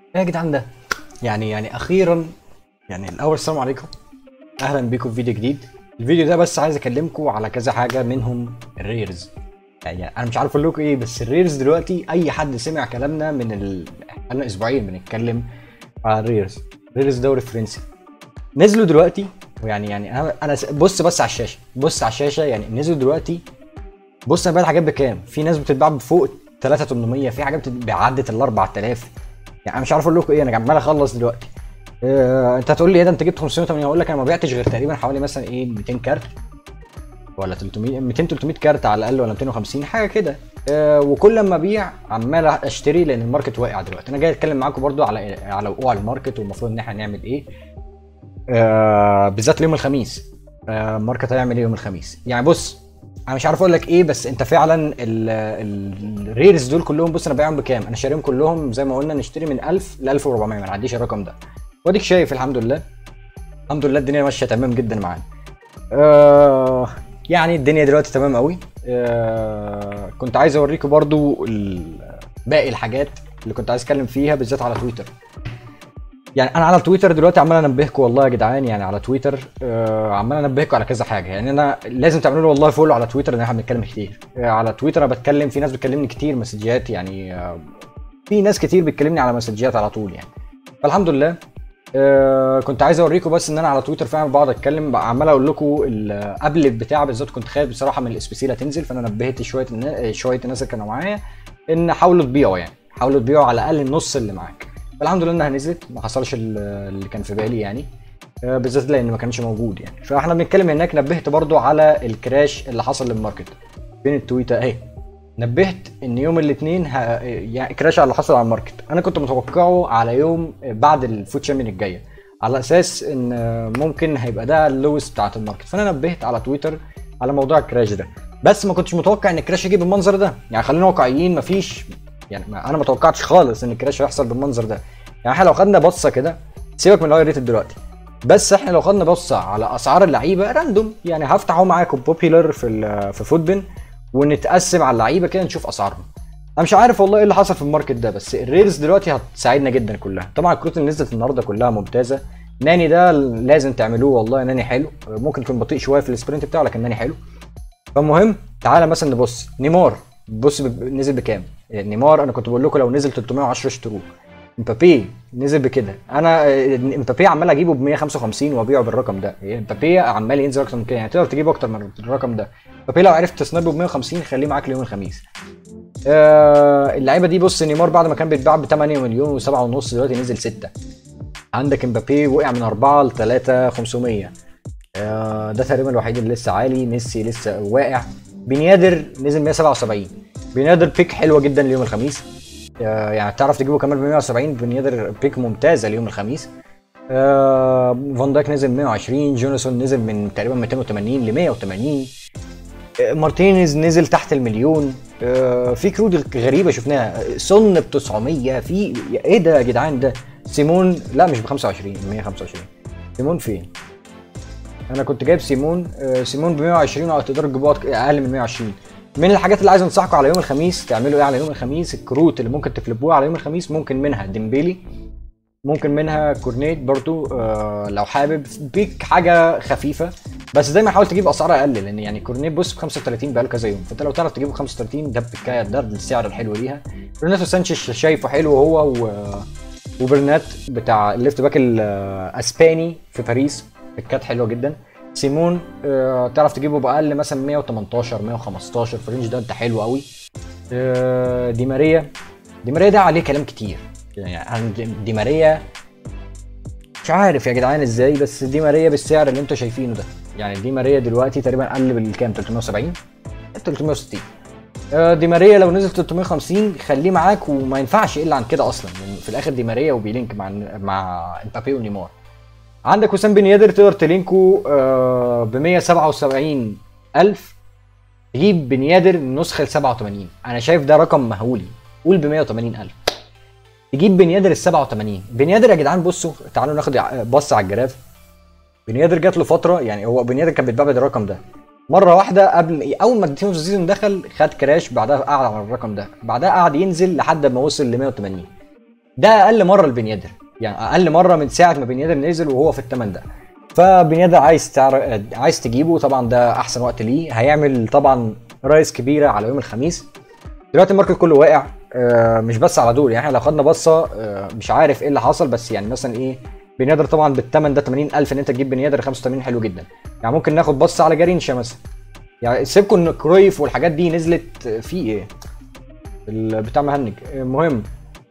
ايه يا جدعان ده يعني يعني اخيرا يعني الاول السلام عليكم اهلا بيكم في فيديو جديد الفيديو ده بس عايز اكلمكم على كذا حاجه منهم الريرز يعني انا مش عارف اقول لكم ايه بس الريرز دلوقتي اي حد سمع كلامنا من ال... بقالنا اسبوعين بنتكلم على الريرز ريرز دوري فرنسي نزلوا دلوقتي ويعني يعني انا انا س- بص بس على الشاشه بص على الشاشه يعني نزلوا دلوقتي بص انا بقى الحاجات بكام في ناس بتتباع بفوق 3800 في حاجات بتتباع عدت ال 4000 يعني انا مش عارف اقول لكم ايه انا عمال اخلص دلوقتي آه، انت هتقول لي ايه ده انت جبت 580 هقول لك انا ما بعتش غير تقريبا حوالي مثلا ايه 200 كارت ولا 300 200 300 كارت على الاقل ولا 250 حاجه كده آه، وكل ما ابيع عمال اشتري لان الماركت واقع دلوقتي انا جاي اتكلم معاكم برضو على على وقوع الماركت والمفروض ان احنا نعمل ايه آه، بالذات يوم الخميس آه، الماركت هيعمل ايه يوم الخميس يعني بص انا مش عارف اقول لك ايه بس انت فعلا ال- ال- الريرز دول كلهم بص انا بايعهم بكام انا شاريهم كلهم زي ما قلنا نشتري من 1000 ل 1400 ما نعديش الرقم ده واديك شايف الحمد لله الحمد لله الدنيا ماشيه تمام جدا معانا آه يعني الدنيا دلوقتي تمام قوي آه كنت عايز اوريكم برضو ال- باقي الحاجات اللي كنت عايز اتكلم فيها بالذات على تويتر يعني انا على تويتر دلوقتي عمال انبهكم والله يا جدعان يعني على تويتر آه عمال انبهكم على كذا حاجه يعني انا لازم تعملوا لي والله فولو على تويتر لان احنا بنتكلم كتير آه على تويتر انا بتكلم في ناس بتكلمني كتير مسجات يعني آه في ناس كتير بتكلمني على مسجات على طول يعني فالحمد لله آه كنت عايز اوريكم بس ان انا على تويتر فعلا بقعد اتكلم بقى عمال اقول لكم ال- قبل البتاع بالذات كنت خايف بصراحه من الاس بي سي لا تنزل فانا نبهت شويه النا- شويه الناس اللي كانوا معايا ان حاولوا تبيعوا يعني حاولوا تبيعوا على الاقل النص اللي معاك فالحمد لله انها نزلت ما حصلش ال- اللي كان في بالي يعني آه، بالذات لان ما كانش موجود يعني فاحنا بنتكلم هناك نبهت برضو على الكراش اللي حصل للماركت فين التويته اهي نبهت ان يوم الاثنين ه... يعني كراش على اللي حصل على الماركت انا كنت متوقعه على يوم بعد الفوت شامبيون الجايه على اساس ان ممكن هيبقى ده اللوس بتاعت الماركت فانا نبهت على تويتر على موضوع الكراش ده بس ما كنتش متوقع ان الكراش يجي بالمنظر ده يعني خلينا واقعيين مفيش يعني ما انا ما توقعتش خالص ان الكراش هيحصل بالمنظر ده يعني احنا لو خدنا بصه كده سيبك من الهاي ريتد دلوقتي بس احنا لو خدنا بصه على اسعار اللعيبه راندوم يعني هفتح اهو معاكم بوبيلر في ال- في فوتبن ونتقسم على اللعيبه كده نشوف اسعارهم انا مش عارف والله ايه اللي حصل في الماركت ده بس الريلز دلوقتي هتساعدنا جدا كلها طبعا الكروت اللي نزلت النهارده كلها ممتازه ناني ده لازم تعملوه والله ناني حلو ممكن يكون بطيء شويه في السبرنت بتاعه لكن ناني حلو فالمهم تعالى مثلا نبص نيمار بص ب- نزل بكام نيمار انا كنت بقول لكم لو نزل 310 اشتروه امبابي نزل بكده انا آه، امبابي عمال اجيبه ب 155 وابيعه بالرقم ده امبابي عمال ينزل اكتر من كده يعني تقدر تجيبه اكتر من الرقم ده امبابي لو عرفت تسنبه ب 150 خليه معاك ليوم الخميس آه اللعيبه دي بص نيمار بعد ما كان بيتباع ب 8 مليون و7 ونص دلوقتي نزل 6 عندك امبابي وقع من 4 ل 3 500 آه ده تقريبا الوحيد اللي لسه عالي ميسي لسه واقع بنيادر نزل 177 بنيادر بيك حلوه جدا ليوم الخميس آه يعني تعرف تجيبه كمان ب 170 بنيادر بيك ممتازه ليوم الخميس آه فان دايك نزل 120 جونسون نزل من تقريبا 280 ل 180 آه، مارتينيز نزل تحت المليون آه، في كروت غريبه شفناها آه، سون ب 900 في ايه ده يا جدعان ده سيمون لا مش ب 25 125 سيمون فين؟ انا كنت جايب سيمون آه، سيمون ب 120 او تقدروا تجيبوها اقل من 120 من الحاجات اللي عايز انصحكم على يوم الخميس تعملوا ايه على يوم الخميس الكروت اللي ممكن تفلبوها على يوم الخميس ممكن منها ديمبيلي ممكن منها كورنيت برضو آه لو حابب بيك حاجه خفيفه بس دايما حاول تجيب اسعار اقل لان يعني كورنيت بص ب 35 بقاله كذا يوم فانت لو تعرف تجيبه ب 35 ده بكايه ده السعر الحلو ليها ريناتو سانشيز شايفه حلو هو و... وبرنات بتاع الليفت باك الاسباني في باريس بيكات حلوه جدا سيمون آه تعرف تجيبه باقل مثلا 118 115 في الرينج ده انت حلو قوي آه دي ماريا دي ماريا ده عليه كلام كتير يعني عن دي- دي ماريا مش عارف يا جدعان ازاي بس دي ماريا بالسعر اللي انتوا شايفينه ده يعني دي ماريا دلوقتي تقريبا اقل بالكام 370 360 آه، دي ماريا لو نزل 350 خليه معاك وما ينفعش الا عن كده اصلا لان في الاخر دي ماريا وبيلينك مع مع امبابي ونيمار عندك وسام بن يادر تقدر تلينكو آه، ب 177 الف تجيب بن يادر النسخه ال 87 انا شايف ده رقم مهولي قول ب 180 الف تجيب بن يادر ال 87 بن يادر يا جدعان بصوا تعالوا ناخد بص على الجراف بن يادر جات له فتره يعني هو بن يادر كان بيتباع بالرقم ده مره واحده قبل اول ما تيمو سيزون دخل خد كراش بعدها قعد على الرقم ده بعدها قعد ينزل لحد ما وصل ل 180 ده اقل مره لبن يدر يعني اقل مره من ساعه ما بن يدر نزل وهو في الثمن ده فبن يدر عايز تعر... عايز تجيبه طبعا ده احسن وقت ليه هيعمل طبعا رايس كبيره على يوم الخميس دلوقتي الماركت كله واقع آه، مش بس على دول يعني احنا لو خدنا بصه آه، مش عارف ايه اللي حصل بس يعني مثلا ايه بن يدر طبعا بالثمن ده 80000 ان انت تجيب بن يدر 85 حلو جدا يعني ممكن ناخد بصه على جارينشا مثلا يعني سيبكم ان كرويف والحاجات دي نزلت في ايه ال- بتاع مهنج المهم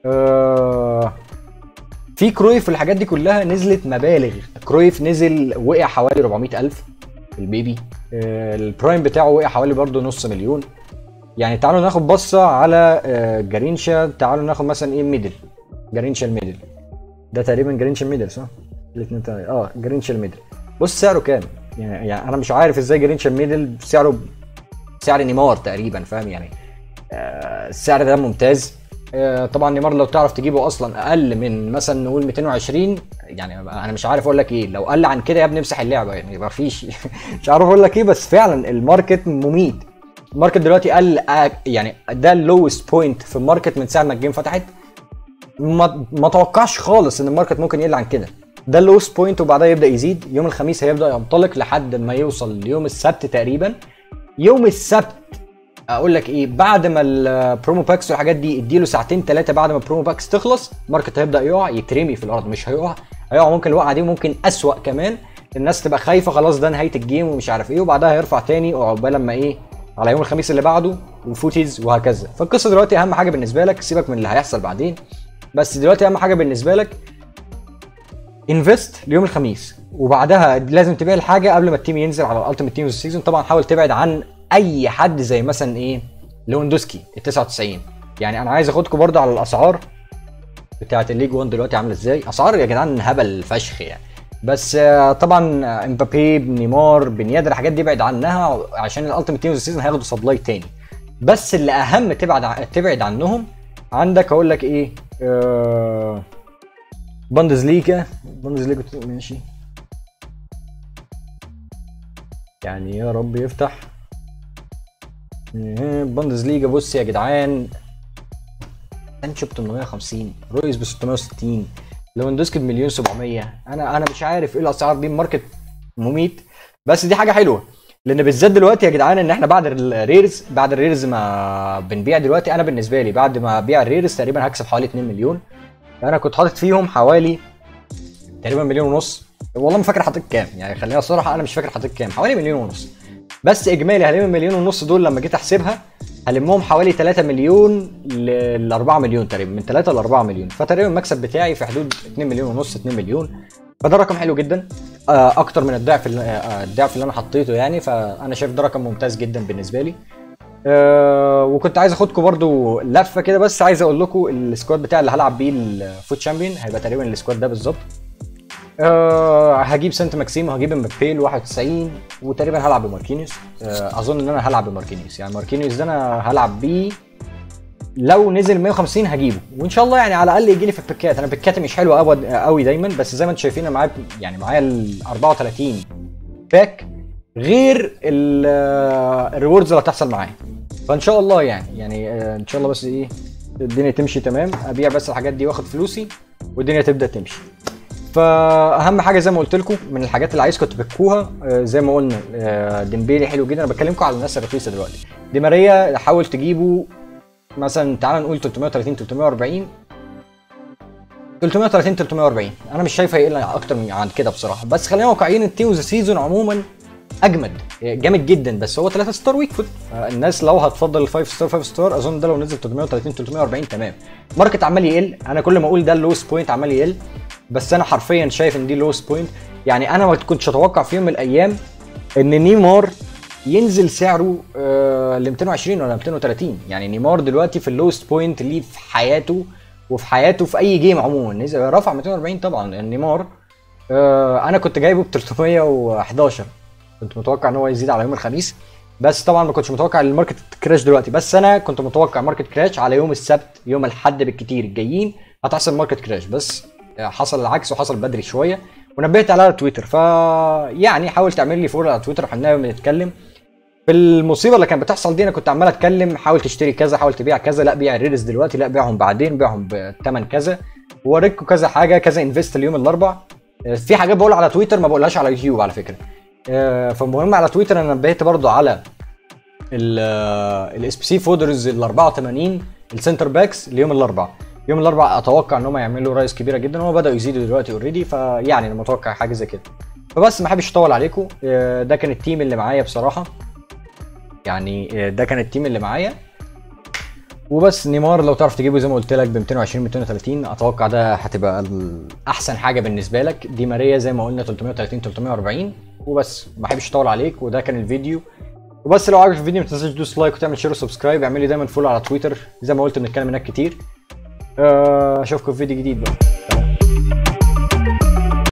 آه في كرويف والحاجات دي كلها نزلت مبالغ كرويف نزل وقع حوالي 400000 البيبي آه البرايم بتاعه وقع حوالي برضه نص مليون يعني تعالوا ناخد بصه على آه جارينشا تعالوا ناخد مثلا ايه ميدل جارينشا الميدل ده تقريبا جارينشا الميدل صح؟ الاثنين اه جارينشا الميدل بص سعره كام؟ يعني, يعني انا مش عارف ازاي جارينشا الميدل سعره سعر نيمار تقريبا فاهم يعني آه، السعر ده ممتاز آه، طبعا نيمار لو تعرف تجيبه اصلا اقل من مثلا نقول 220 يعني انا مش عارف اقول لك ايه لو قل عن كده يا ابني امسح اللعبه يعني ما فيش مش عارف اقول لك ايه بس فعلا الماركت مميت الماركت دلوقتي قل آه، يعني ده اللوست بوينت في الماركت من ساعه ما الجيم فتحت ما ما توقعش خالص ان الماركت ممكن يقل عن كده ده اللوست بوينت وبعدها يبدا يزيد يوم الخميس هيبدا ينطلق لحد ما يوصل ليوم السبت تقريبا يوم السبت اقول لك ايه بعد ما البرومو باكس والحاجات دي اديله ساعتين ثلاثه بعد ما البرومو باكس تخلص الماركت هيبدا يقع يترمي في الارض مش هيقع هيقع ممكن الوقعه دي ممكن اسوأ كمان الناس تبقى خايفه خلاص ده نهايه الجيم ومش عارف ايه وبعدها هيرفع تاني وعقبال لما ايه على يوم الخميس اللي بعده وفوتيز وهكذا فالقصه دلوقتي اهم حاجه بالنسبه لك سيبك من اللي هيحصل بعدين بس دلوقتي اهم حاجه بالنسبه لك انفست ليوم الخميس وبعدها لازم تبيع الحاجه قبل ما التيم ينزل على الالتيميت تيم سيزون طبعا حاول تبعد عن اي حد زي مثلا ايه لوندوسكي ال 99 يعني انا عايز اخدكم برضه على الاسعار بتاعه الليج 1 دلوقتي عامله ازاي اسعار يا جدعان هبل فشخ يعني بس آه، طبعا آه، امبابي نيمار بن يدر الحاجات دي ابعد عنها عشان الالتيميت تيم سيزون هياخدوا سبلاي تاني بس اللي اهم تبعد ع- تبعد عنهم عندك اقول لك ايه آه بوندسليجا بوندسليجا ماشي يعني يا رب يفتح إيه، بوندسليجا بص يا جدعان سانشو ب 850 رويس ب 660 ليفاندوسكي بمليون 700 انا انا مش عارف ايه الاسعار دي الماركت مميت بس دي حاجه حلوه لان بالذات دلوقتي يا جدعان ان احنا بعد الريرز بعد الريرز ما بنبيع دلوقتي انا بالنسبه لي بعد ما ابيع الريرز تقريبا هكسب حوالي 2 مليون انا كنت حاطط فيهم حوالي تقريبا مليون ونص والله ما فاكر حاطط كام يعني خلينا الصراحه انا مش فاكر حاطط كام حوالي مليون ونص بس اجمالي هلم المليون ونص دول لما جيت احسبها هلمهم حوالي 3 مليون ل 4 مليون تقريبا من 3 ل 4 مليون فتقريبا المكسب بتاعي في حدود 2 مليون ونص 2 مليون فده رقم حلو جدا آه، اكتر من الضعف اللي- آه، الضعف اللي انا حطيته يعني فانا شايف ده رقم ممتاز جدا بالنسبه لي أه وكنت عايز اخدكم برضو لفه كده بس عايز اقول لكم السكواد بتاعي اللي هلعب بيه الفوت شامبيون هيبقى تقريبا السكواد ده بالظبط أه هجيب سانت ماكسيم وهجيب امبابي ال 91 وتقريبا هلعب بماركينيوس أه اظن ان انا هلعب بماركينيوس يعني ماركينيوس ده انا هلعب بيه لو نزل 150 هجيبه وان شاء الله يعني على الاقل يجي لي في البيكات انا بيكاتي مش حلوه أبد قوي دايما بس زي ما انتم شايفين انا معايا يعني معايا ال 34 باك غير ال- آه، الريوردز اللي هتحصل معايا فان شاء الله يعني يعني آه، ان شاء الله بس ايه الدنيا تمشي تمام ابيع بس الحاجات دي واخد فلوسي والدنيا تبدا تمشي فاهم حاجه زي ما قلت لكم من الحاجات اللي عايزكم تبكوها آه، زي ما قلنا آه، ديمبيلي حلو جدا انا بكلمكم على الناس الرخيصه دلوقتي دي ماريا حاول تجيبه مثلا تعال نقول 330 340 330 340 انا مش شايف هيقل اكتر من عن كده بصراحه بس خلينا واقعيين التيمز سيزون عموما اجمد جامد جدا بس هو 3 ستار ويك فوت الناس لو هتفضل ال 5 ستار 5 ستار اظن ده لو نزل 330 340 تمام ماركت عمال يقل انا كل ما اقول ده اللوست بوينت عمال يقل بس انا حرفيا شايف ان دي اللوست بوينت يعني انا ما كنتش اتوقع في يوم من الايام ان نيمار ينزل سعره آه ل 220 ولا 230 يعني نيمار دلوقتي في اللوست بوينت ليه في حياته وفي حياته في اي جيم عموما نزل رفع 240 طبعا لان نيمار آه انا كنت جايبه ب 311 كنت متوقع ان هو يزيد على يوم الخميس بس طبعا ما كنتش متوقع الماركت كراش دلوقتي بس انا كنت متوقع ماركت كراش على يوم السبت يوم الاحد بالكتير الجايين هتحصل ماركت كراش بس حصل العكس وحصل بدري شويه ونبهت على تويتر ف يعني حاول تعمل لي فولو على تويتر احنا بنتكلم في المصيبه اللي كانت بتحصل دي انا كنت عمال اتكلم حاول تشتري كذا حاول تبيع كذا لا بيع الريلز دلوقتي لا بيعهم بعدين بيعهم بثمن كذا ووريكم كذا حاجه كذا انفست اليوم الاربع آه، في حاجات بقولها على تويتر ما بقولهاش على يوتيوب على فكره آه، فالمهم على تويتر انا نبهت برضو على الاس بي سي فودرز ال 84 السنتر باكس ليوم الاربع يوم الاربع اتوقع ان هم يعملوا رايس كبيره جدا هم بداوا يزيدوا دلوقتي اوريدي فيعني انا متوقع حاجه زي كده فبس ما حابش اطول عليكم آه، ده كان التيم اللي معايا بصراحه يعني آه، ده كان التيم اللي معايا وبس نيمار لو تعرف تجيبه زي ما قلت لك ب 220 230 اتوقع ده هتبقى ال- احسن حاجه بالنسبه لك دي ماريا زي ما قلنا 330 340 وبس ما بحبش اطول عليك وده كان الفيديو وبس لو عجبك الفيديو ما تنساش تدوس لايك وتعمل شير وسبسكرايب اعمل لي دايما فولو على تويتر زي ما قلت بنتكلم هناك كتير آه، اشوفكم في فيديو جديد بقى سلام.